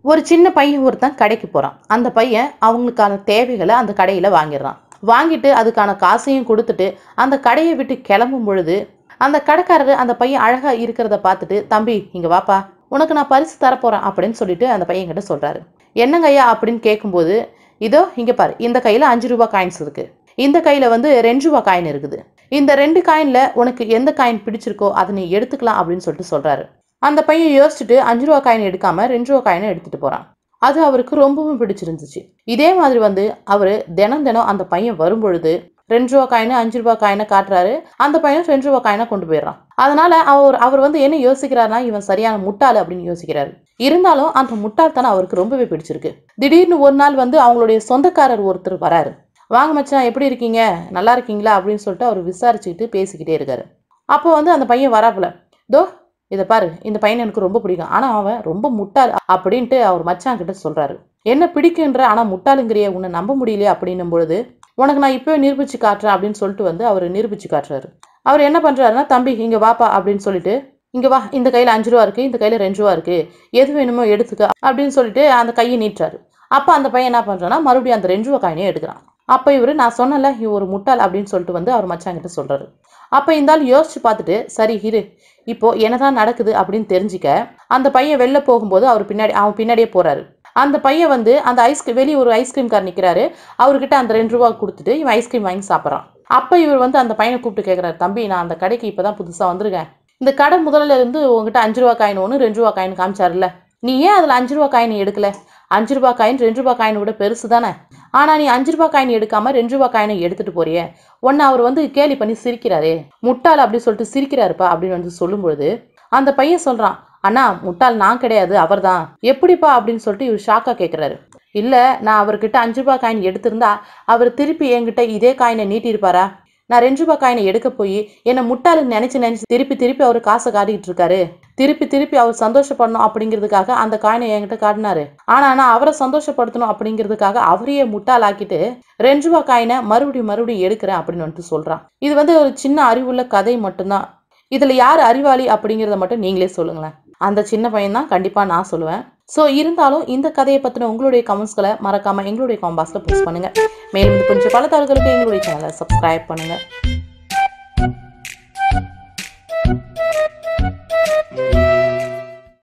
ஒரு சின்ன பையன் ஒருத்தன் கடைக்கு போகிறான் அந்த பையன் அவங்களுக்கான தேவைகளை அந்த கடையில் வாங்கிடுறான் வாங்கிட்டு அதுக்கான காசையும் கொடுத்துட்டு அந்த கடையை விட்டு கிளம்பும் பொழுது அந்த கடைக்காரர் அந்த பையன் அழகாக இருக்கிறத பார்த்துட்டு தம்பி இங்கே வாப்பா உனக்கு நான் பரிசு தரப்போகிறேன் அப்படின்னு சொல்லிட்டு அந்த பையன் கிட்ட சொல்கிறாரு என்னங்க ஐயா அப்படின்னு கேட்கும்போது இதோ இங்கே பாரு இந்த கையில் அஞ்சு ரூபா காயின்ஸ் இருக்குது இந்த கையில் வந்து ரெண்டு ரூபா காயின் இருக்குது இந்த ரெண்டு காயினில் உனக்கு எந்த காயின் பிடிச்சிருக்கோ அதை நீ எடுத்துக்கலாம் அப்படின்னு சொல்லிட்டு சொல்கிறாரு அந்த பையன் யோசிச்சுட்டு அஞ்சு ரூபா காயின் எடுக்காம ரெண்டு ரூபா காயினை எடுத்துட்டு போறான் அது அவருக்கு ரொம்பவும் பிடிச்சிருந்துச்சு இதே மாதிரி வந்து அவர் தினம் தினம் அந்த பையன் வரும்பொழுது ரெண்டு ரூபா காயினு அஞ்சு ரூபா காயினை காட்டுறாரு அந்த பையனும் ரெண்டு ரூபா காயினை கொண்டு போயிடுறான் அதனால அவர் அவர் வந்து என்ன யோசிக்கிறாருன்னா இவன் சரியான முட்டாள் அப்படின்னு யோசிக்கிறாரு இருந்தாலும் அந்த முட்டாள்தனம் அவருக்கு ரொம்பவே பிடிச்சிருக்கு திடீர்னு ஒரு நாள் வந்து அவங்களுடைய சொந்தக்காரர் ஒருத்தர் வராரு வாங்க மச்சான் எப்படி இருக்கீங்க நல்லா இருக்கீங்களா அப்படின்னு சொல்லிட்டு அவர் விசாரிச்சுக்கிட்டு பேசிக்கிட்டே இருக்காரு அப்போ வந்து அந்த பையன் வராப்புல தோ இதை பாரு இந்த பையனை எனக்கு ரொம்ப பிடிக்கும் ஆனால் அவன் ரொம்ப முட்டாள் அப்படின்ட்டு அவர் மச்சான் கிட்ட சொல்றாரு என்ன பிடிக்குன்ற ஆனால் முட்டாளுங்கிறிய உன்னை நம்ப முடியலையே அப்படின்னும் பொழுது உனக்கு நான் இப்போவே நிரூபிச்சு காட்டுறேன் அப்படின்னு சொல்லிட்டு வந்து அவர் நிரூபிச்சு காட்டுறாரு அவர் என்ன பண்றாருன்னா தம்பி இங்க வாப்பா அப்படின்னு சொல்லிட்டு இங்க வா இந்த கையில அஞ்சு ரூபா இருக்கு இந்த கையில ரெண்டு ரூபா இருக்கு எது வேணுமோ எடுத்துக்க அப்படின்னு சொல்லிட்டு அந்த கையை நீட்டுறாரு அப்போ அந்த பையன் என்ன பண்றான்னா மறுபடியும் அந்த ரெண்டு ரூபா காயினே எடுக்கிறான் அப்போ இவர் நான் சொன்னல இவன் ஒரு முட்டாள் அப்படின்னு சொல்லிட்டு வந்து அவர் மச்சான் கிட்ட சொல்றாரு அப்போ இந்த ஆள் யோசிச்சு பார்த்துட்டு சரி இரு இப்போ என்னதான் நடக்குது அப்படின்னு தெரிஞ்சுக்க அந்த பையன் வெளில போகும்போது அவர் பின்னாடி அவன் பின்னாடியே போறாரு அந்த பையன் வந்து அந்த ஐஸ்கிரீம் வெளியே ஒரு ஐஸ்கிரீம் கார் நிற்கிறாரு அவர்கிட்ட அந்த ரெண்டு ரூபா கொடுத்துட்டு இவன் ஐஸ்கிரீம் வாங்கி சாப்பிட்றான் அப்போ இவர் வந்து அந்த பையனை கூப்பிட்டு கேட்குறாரு தம்பி நான் அந்த கடைக்கு இப்போ தான் புதுசாக வந்திருக்கேன் இந்த கடை முதல்ல இருந்து உங்ககிட்ட அஞ்சு ரூபா காயின் ஒன்று ரெண்டு ரூபா காயின் காமிச்சாருல்ல நீ ஏன் அதில் அஞ்சு ரூபா காயின் எடுக்கல அஞ்சு ரூபா காயின் ரெண்டு ரூபா காயின் விட பெருசு தானே ஆனால் நீ அஞ்சு ரூபா காயின் எடுக்காம ரெண்டு ரூபா காயினை எடுத்துட்டு போறியே உன்னை அவர் வந்து கேலி பண்ணி சிரிக்கிறாரே முட்டாள் அப்படி சொல்லிட்டு சிரிக்கிறாருப்பா அப்படின்னு வந்து சொல்லும்பொழுது அந்த பையன் சொல்றான் அண்ணா முட்டாள் நான் கிடையாது அவர்தான் எப்படிப்பா அப்படின்னு சொல்லிட்டு இவர் ஷாக்கா கேட்குறாரு இல்லை நான் அவர்கிட்ட அஞ்சு ரூபா காயின் எடுத்திருந்தா அவர் திருப்பி என்கிட்ட இதே காயினை நீட்டியிருப்பாரா நான் ரெண்டு ரூபாய் காயினை எடுக்க போய் என்னை முட்டாளுன்னு நினைச்சு நினைச்சு திருப்பி திருப்பி அவர் காசை காட்டிக்கிட்டு இருக்காரு திருப்பி திருப்பி அவர் சந்தோஷப்படணும் அப்படிங்கிறதுக்காக அந்த காயினை என்கிட்ட காட்டினாரு ஆனா நான் அவரை சந்தோஷப்படுத்தணும் அப்படிங்கிறதுக்காக அவரையே முட்டாளாக்கிட்டு ரெண்டு ரூபாய் காயினை மறுபடியும் மறுபடியும் எடுக்கிறேன் அப்படின்னு வந்துட்டு சொல்றான் இது வந்து ஒரு சின்ன அறிவுள்ள கதை மட்டும்தான் இதுல யார் அறிவாளி அப்படிங்கிறத மட்டும் நீங்களே சொல்லுங்களேன் அந்த சின்ன பையன் தான் கண்டிப்பா நான் சொல்லுவேன் ஸோ இருந்தாலும் இந்த கதையை பற்றின உங்களுடைய கமெண்ட்ஸ்களை மறக்காம எங்களுடைய காம்பாஸில் போஸ்ட் பண்ணுங்க மேலும் இது கொஞ்சம் பல தகவல்களுக்கு எங்களுடைய சேனலை சப்ஸ்கிரைப் பண்ணுங்க